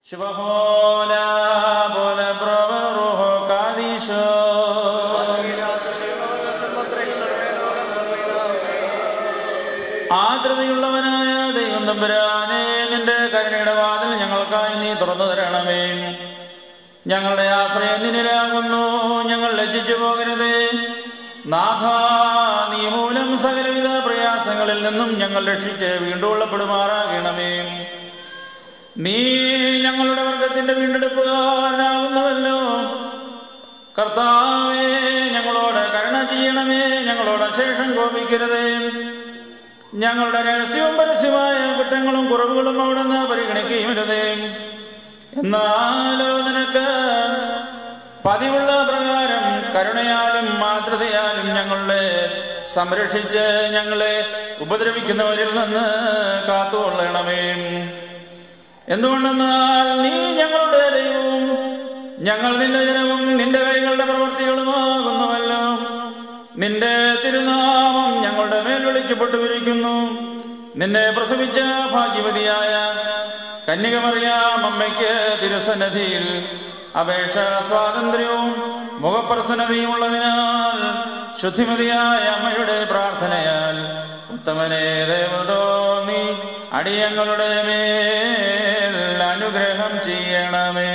ശുഭഹോല പോലെ പ്രവറുഹോ കാദീശോ ആദ്രതയുള്ളവനായ ദൈവം തമ്പുരാനെ നിന്റെ കരുണയുടെ വാതിൽ ഞങ്ങൾക്കായി നീ തുറന്നു തരണമേ ഞങ്ങളുടെ ആശ്രയം നിന്നിലാകുന്നു ഞങ്ങൾ ലജ്ജിച്ചു പോകരുതേ നാഥ നീ മൂലം സകലവിധ പ്രയാസങ്ങളിൽ നിന്നും ഞങ്ങൾ രക്ഷിച്ച് വീണ്ടും ഉള്ളപ്പെടുമാറാകണമേ നീ ഞങ്ങളുടെ വർഗത്തിന്റെ വീണ്ടെടുപ്പുകാരനാകുന്നുവല്ലോ കർത്താവേ ഞങ്ങളോട് കരുണ ചെയ്യണമേ ഞങ്ങളോട് അശേഷം കോപിക്കരുതേ ഞങ്ങളുടെ രഹസ്യവും പരസ്യമായ കുറ്റങ്ങളും കുറവുകളും അവിടുന്ന് പരിഗണിക്കുകയുമരുതേ എന്നാലോ നിനക്ക് പതിവുള്ള പ്രകാരം കരുണയാലും മാതൃതയാലും ഞങ്ങളെ സംരക്ഷിച്ച് ഞങ്ങളെ ഉപദ്രവിക്കുന്നവരിൽ നിന്ന് കാത്തുകൊള്ളണമേ എന്തുകൊണ്ടെന്നാൽ നീ ഞങ്ങളുടെ ദൈവവും ഞങ്ങൾ നിന്റെ ജനവും നിന്റെ കൈകളുടെ പ്രവർത്തികളുമാകുന്നുവല്ലോ നിന്റെ തിരുനാമം ഞങ്ങളുടെ മേൽ വിളിക്കപ്പെട്ടുവിരിക്കുന്നു നിന്നെ പ്രസവിച്ച ഭാഗ്യവതിയായ കന്യകമറിയാം അമ്മയ്ക്ക് തിരുസന്നധിയിൽ അപേക്ഷ സ്വാതന്ത്ര്യവും മുഖപ്രസന്നതയും ഉള്ളതിനാൽ ശുദ്ധിമതിയായ അമ്മയുടെ പ്രാർത്ഥനയാൽ ഉത്തമനെ ദേവതോ നീ അടിയങ്ങളുടെ മേൽ അനുഗ്രഹം ചെയ്യണമേ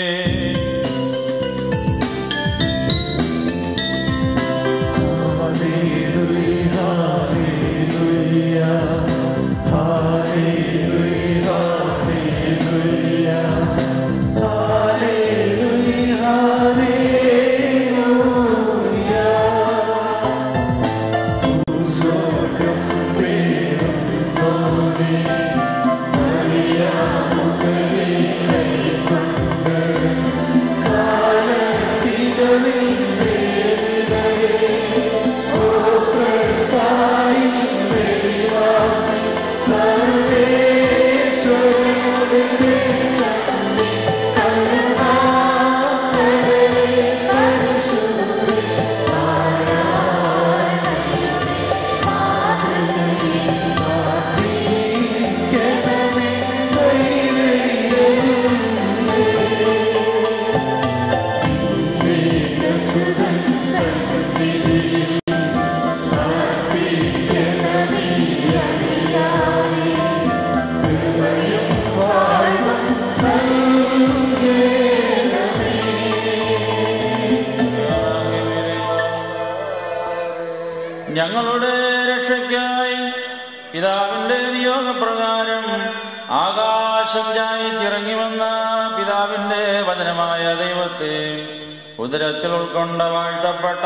ഞങ്ങളുടെ രക്ഷയ്ക്കായി പിതാവിന്റെ നിയോഗപ്രകാരം ആകാശം ചായച്ചിറങ്ങി വന്ന പിതാവിന്റെ വചനമായ ദൈവത്തെ ഉദരത്തിൽ ഉൾക്കൊണ്ട വാഴ്ത്തപ്പെട്ട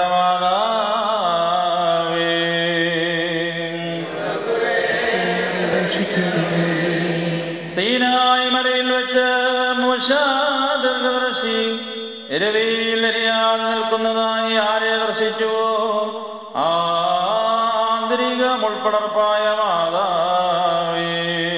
മാതാവേ സീനായി മലയിൽ വെച്ച് മൂശാദർശി രവിയിൽ എരിയാതെ നിൽക്കുന്നതായി ആരെ ദർശിച്ചുവോ ആന്തരികം ഉൾപ്പടർപ്പായ മാതാവേ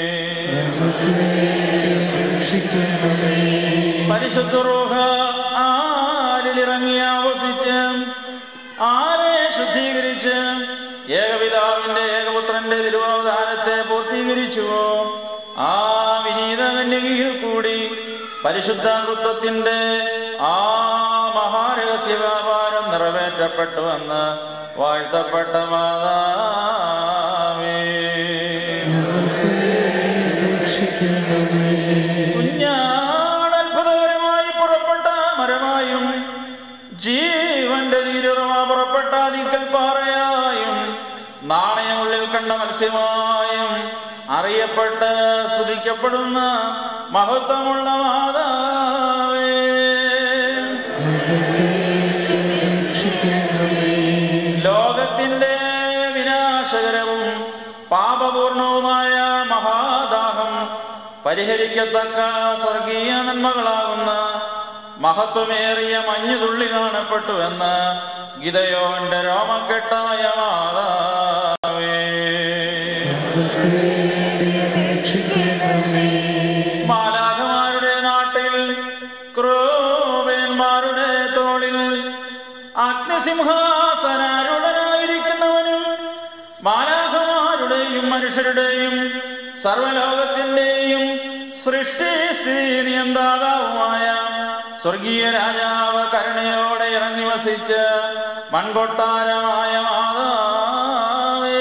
പരിശുദ്ധ റൂഹ ആരിലിറങ്ങി ആവസിച്ച് ആരെ ശുദ്ധീകരിച്ച് ഏകപിതാവിന്റെ ഏകപുത്രന്റെ തിരുവവധാനത്തെ പൂർത്തീകരിച്ചുവോ ആ വിനീത കന്യകയിൽ കൂടി പരിശുദ്ധാകൃത്വത്തിന്റെ ആ മഹാരഹസ്യ വ്യാപാരം നിറവേറ്റപ്പെട്ടുവെന്ന് വാഴ്ത്തപ്പെട്ട മാതാവേ കുഞ്ഞാട് അത്ഭുതകരമായി പുറപ്പെട്ട മരമായും ജീവന്റെ തീരുറമ പുറപ്പെട്ട അതിക്കൽ പാറയായും നാണയമുള്ളിൽ കണ്ട മത്സ്യമായും അറിയപ്പെട്ട് സ്തുതിക്കപ്പെടുന്ന മഹത്വമുള്ള മാതാവേ ലോകത്തിന്റെ വിനാശകരവും പാപപൂർണവുമായ മഹാദാഹം പരിഹരിക്കത്തക്ക സ്വർഗീയ നന്മകളാകുന്ന മഹത്വമേറിയ മഞ്ഞുതുള്ളി കാണപ്പെട്ടുവെന്ന് ഗിതയോന്റെ രോമക്കെട്ടായ മാതാവേ മാലാഖമാരുടെ നാട്ടിൽ ക്രോവേന്മാരുടെ തോളിൽ അഗ്നിസിംഹാസനാരുടനായിരിക്കുന്നവനും മാലാഖമാരുടെയും മനുഷ്യരുടെയും സർവലോകത്തിന്റെയും സൃഷ്ടി സ്ഥിതി നിയന്താതാവുമായ സ്വർഗീയ രാജാവ് കരുണയോടെ ഇറങ്ങി വസിച്ച് മൺകൊട്ടാരമായ മാതാവേ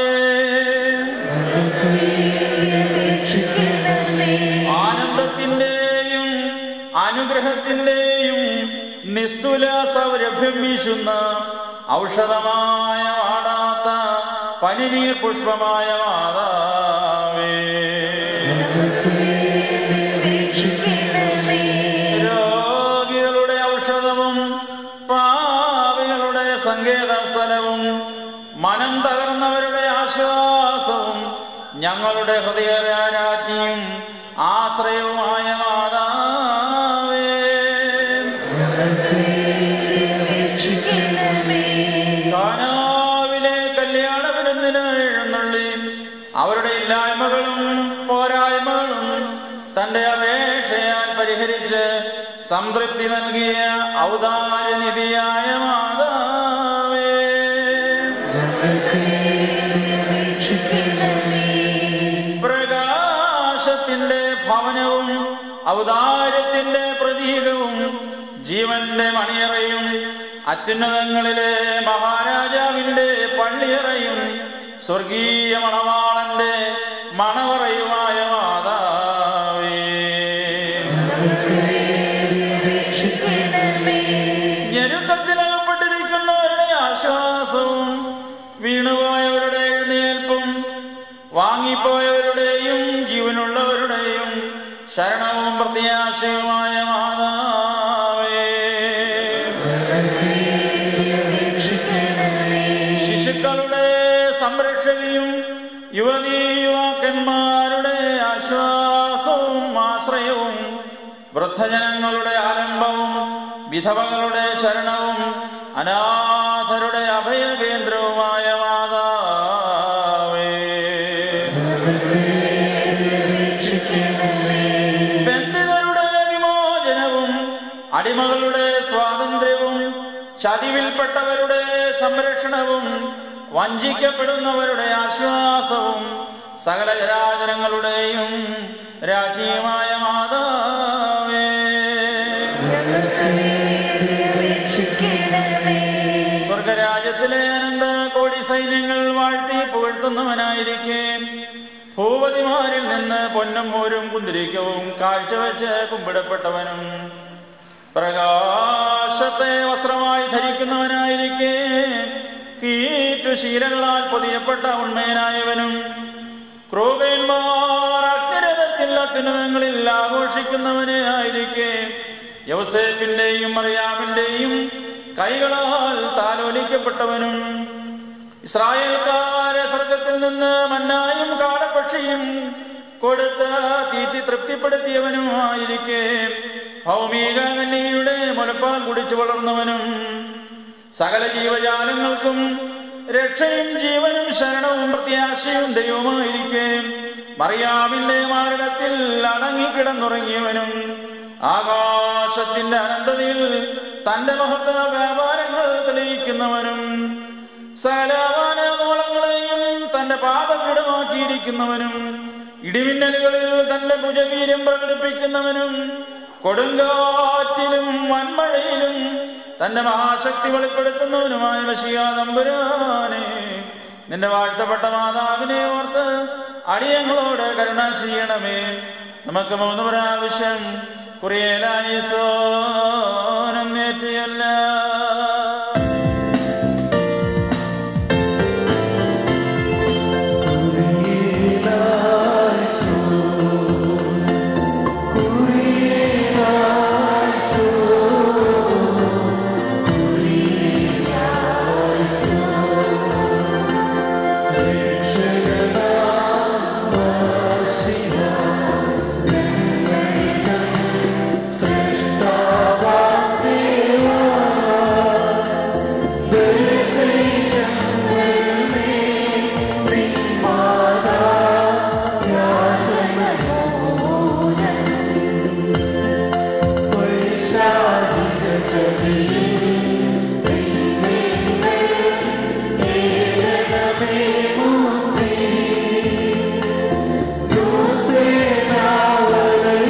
ആനന്ദത്തിന്റെയും അനുഗ്രഹത്തിന്റെയും നിസ്തുല സൗരഭ്യം വീശുന്ന ഔഷധമായ വാടാത്ത പനിനീർ പുഷ്പമായ മാതാവേ രോഗികളുടെ ഔഷധവും പാവികളുടെ സങ്കേത സ്ഥലവും മനം തകർന്നവരുടെ ആശ്വാസവും ഞങ്ങളുടെ ഹൃദയരാജ്ഞിയും ആശ്രയവുമായ മാതാവേ കാനാവിലെ കല്യാണ വിരുന്നിന് എഴുന്നള്ളി അവരുടെ ഇല്ലായ്മകളും പോരായ്മകളും തന്റെ അപേക്ഷയാൽ പരിഹരിച്ച് സംതൃപ്തി നൽകിയ ഔദാര്യനിധിയായ മാതാവേ പ്രകാശത്തിന്റെ ഭവനവും ഔദാര്യത്തിന്റെ പ്രതീകവും ജീവന്റെ മണിയറയും അത്യുന്നതങ്ങളിലെ മഹാരാജാവിന്റെ പള്ളിയറയും സ്വർഗീയ മണവാളന്റെ മണവറയുമായ മാതാവേ ഞെരുക്കത്തിലകപ്പെട്ടിരിക്കുന്നവരുടെ ആശ്വാസവും വീണുപോയവരുടെ എഴുന്നേൽപ്പും വാങ്ങിപ്പോയവരുടെയും ജീവനുള്ളവരുടെയും ശരണവും പ്രത്യാശയുമായ മാതാവേ ശിശുക്കളുടെ സംരക്ഷകയും യുവതീ യുവാക്കന്മാരുടെ ആശ്വാസവും ആശ്രയവും വൃദ്ധജനങ്ങളുടെ ആലംബവും വിധവകളുടെ ശരണവും അനാഥരുടെ അഭയകേന്ദ്രവുമായ മാതാവേ ബന്ധിതരുടെ വിമോചനവും അടിമകളുടെ സ്വാതന്ത്ര്യവും ചതിവിൽപ്പെട്ടവരുടെ സംരക്ഷണവും വഞ്ചിക്കപ്പെടുന്നവരുടെ ആശ്വാസവും സകല ജരാചരങ്ങളുടെയും രാജ്യമായ മാതാവേ സ്വർഗരാജ്യത്തിലെ അനന്ത കോടി സൈന്യങ്ങൾ വാഴ്ത്തി പുകഴ്ത്തുന്നവനായിരിക്കെ ഭൂപതിമാരിൽ നിന്ന് പൊന്നും പോരും കുന്തിരിക്കവും കാഴ്ചവെച്ച് കുമ്പിടപ്പെട്ടവനും പ്രകാശത്തെ വസ്ത്രമായി ധരിക്കുന്നവനായിരിക്കെ കീറ്റു ശീലങ്ങളാൽ പൊതിയപ്പെട്ട ഉണ്മയനായവനും ക്രൂപന്മാർ അഗ്നിരഥത്തിൽ അത്യുന്നതങ്ങളിൽ ആഘോഷിക്കുന്നവനെ ആയിരിക്കെ യൗസേപ്പിന്റെയും മറിയാമിന്റെയും കൈകളാൽ താലോലിക്കപ്പെട്ടവനും ഇസ്രായേൽക്കാരെ സ്വർഗത്തിൽ നിന്ന് മന്നായും കാടപക്ഷിയും കൊടുത്ത് തീറ്റി തൃപ്തിപ്പെടുത്തിയവനുമായിരിക്കെ ഭൗമിക കന്യയുടെ മുലപ്പാൽ കുടിച്ചു വളർന്നവനും സകല ജീവജാലങ്ങൾക്കും രക്ഷയും ജീവനും ശരണവും പ്രത്യാശയും ദൈവമായിരിക്കെ മറിയാമിന്റെ മാർഗത്തിൽ അടങ്ങിക്കിടന്നുറങ്ങിയവനും ആകാശത്തിന്റെ അനന്തതയിൽ തന്റെ മഹത്വ വ്യാപാരങ്ങൾ തെളിയിക്കുന്നവനും സകലവാനോളങ്ങളെയും തന്റെ പാദകിടമാക്കിയിരിക്കുന്നവനും ഇടിമിന്നലുകളിൽ തന്റെ ഭുജവീര്യം പ്രകടിപ്പിക്കുന്നവനും കൊടുങ്കാറ്റിലും വൻമഴയിലും തന്റെ മഹാശക്തി വെളിപ്പെടുത്തുന്നവനുമായ മഷിയാ തമ്പുരാനെ നിന്റെ വാഴ്ത്തപ്പെട്ട മാതാവിനെ ഓർത്ത് അടിയങ്ങളോട് കരുണ ചെയ്യണമേ നമുക്ക് മൂന്ന് പ്രാവശ്യം കുറിയലായി സോനം നേറ്റിയല്ല Say now,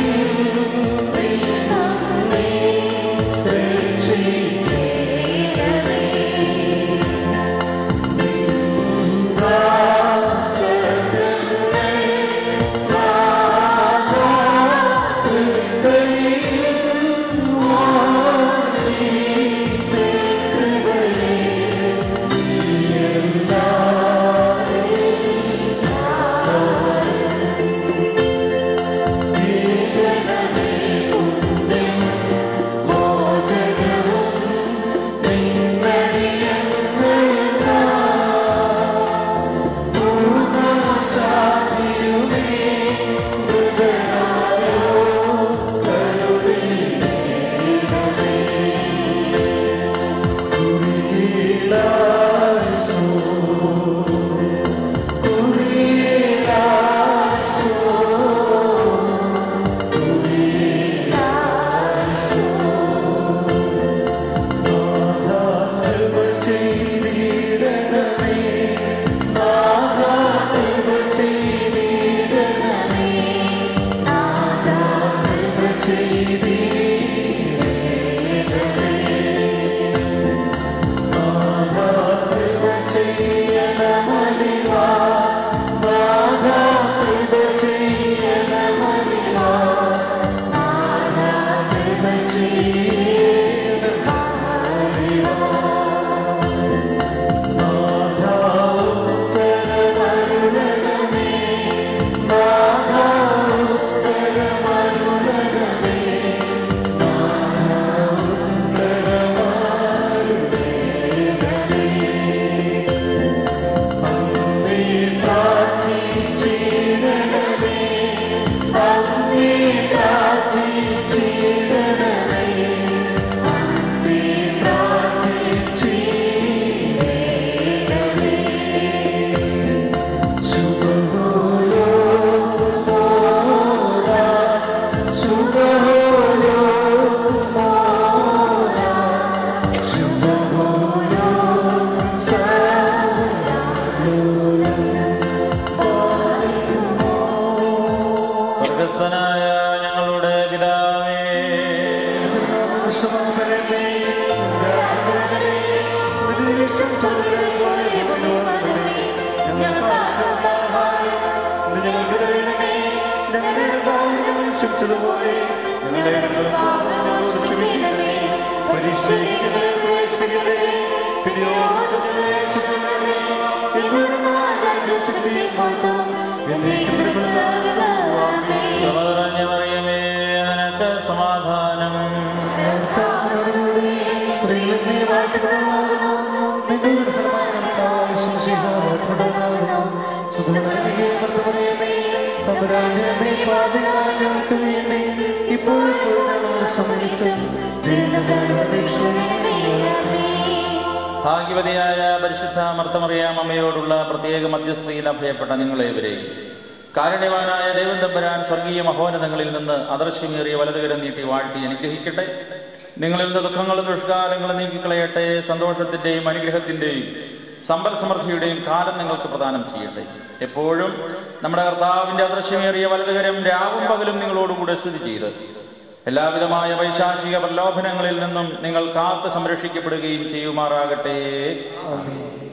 ക്ഷമിച്ചതുപോലെ ഞങ്ങളുടെ കടങ്ങളും പാപങ്ങളും ക്ഷമിക്കണമേ. പരീക്ഷയിലേക്ക് പ്രവേശിപ്പിക്കണമേ. പിന്നെയോ ഞങ്ങളെ രക്ഷിക്കണമേ. എന്തുകൊണ്ടെന്നാൽ രാജ്യവും ശക്തിയും മഹത്വവും എന്നേക്കും നിനക്കുള്ളതാകുന്നു. ആമേൻ. നിറഞ്ഞ മറിയമേ നിനക്ക് സമാധാനം കർത്താവിനോടുകൂടി സ്ത്രീകളിൽ നീ വാഴ്ത്തപ്പെടുമാകുന്നു. നിന്റെ ഉദരഫലമായ കർത്താവ് യേശുമിശിഹ വാഴ്ത്തപ്പെടുമാകുന്നു. സുതമേ ഭർത്തമറിയമേ, തമ്പുരാന്റെ അമ്മേ, പാപികളായ ഞങ്ങൾക്ക് വേണ്ടി ഇപ്പോഴും എപ്പോഴും ഞങ്ങളുടെ സമയത്തും ദൈവത്തിന്റെ അപേക്ഷിക്കണമേ. ഭാഗ്യവതിയായ പരിശുദ്ധ മർത്തമറിയാം അമ്മയോടുള്ള പ്രത്യേക മധ്യസ്ഥയിൽ അഭയപ്പെട്ട നിങ്ങളേവരെയും കാരുണ്യവാനായ ദൈവം തമ്പുരാൻ സ്വർഗീയ മഹോന്നതങ്ങളിൽ നിന്ന് അദർശ്യമേറിയ വലതുകരം നീട്ടി വാഴ്ത്തി അനുഗ്രഹിക്കട്ടെ നിങ്ങളിൽ നിന്ന് ദുഃഖങ്ങളും ദുഷ്കാലങ്ങളും നീക്കിക്കളയട്ടെ സന്തോഷത്തിന്റെയും അനുഗ്രഹത്തിന്റെയും സമ്പൽ സമൃദ്ധിയുടെയും കാലം നിങ്ങൾക്ക് പ്രദാനം ചെയ്യട്ടെ എപ്പോഴും നമ്മുടെ കർത്താവിന്റെ അദൃശ്യമേറിയ വലതുകരം രാവും പകലും നിങ്ങളോടുകൂടെ സ്ഥിതി ചെയ്ത് എല്ലാവിധമായ വൈശാചിക പ്രലോഭനങ്ങളിൽ നിന്നും നിങ്ങൾ കാത്ത് സംരക്ഷിക്കപ്പെടുകയും ചെയ്യുമാറാകട്ടെ ആമേൻ.